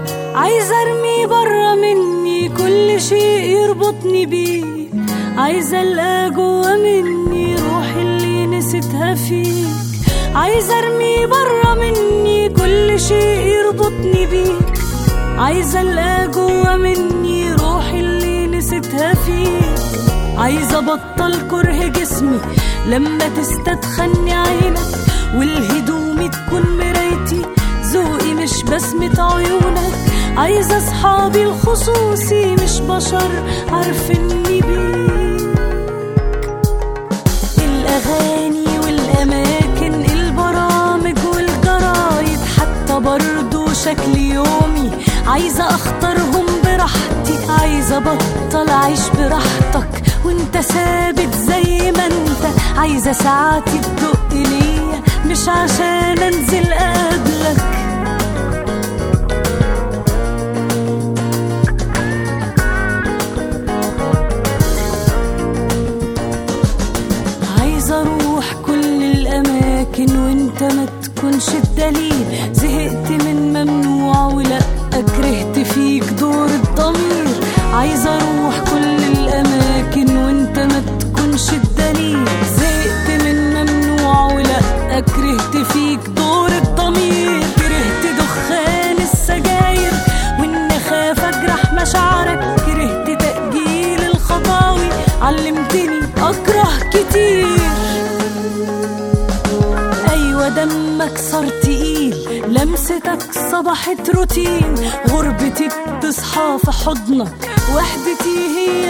عايزة ارمي برا مني كل شيء يربطني بيك عايزة القى جوا مني روحي اللي نسيتها فيك عايزة ارمي برا مني كل شيء يربطني بيك عايزة القى جوا مني روحي اللي نسيتها فيك عايزة أبطل كره جسمي لما تستدخلني عينك والهدوم تكون مرايتي ذوقي مش بسمة عيونك عايزة أصحابي الخصوصي مش بشر عارفيني بيك الأغاني والأماكن البرامج والجرايد حتى برضو شكل يومي عايزة أختارهم براحتي عايزة أبطل أعيش براحتك وانت ثابت زي ما انت عايزة ساعاتي تدق ليا مش عشان انزل قبلك عايزة اروح كل الاماكن وانت ما تكونش الدليل زهقت من ممنوع ولا كرهت فيك دور الضمير عايزة اروح كل الاماكن وانت ما تكونش الدليل زهقت من ممنوع ولا كرهت فيك دور الضمير كرهت دخان السجاير وان خاف اجرح مشاعرك كرهت تأجيل الخطاوي علمتني اكره كتير ايوه دمك صار تقيل لمستك صبحت روتين غربتي بتصحى في حضنك وحدتي هي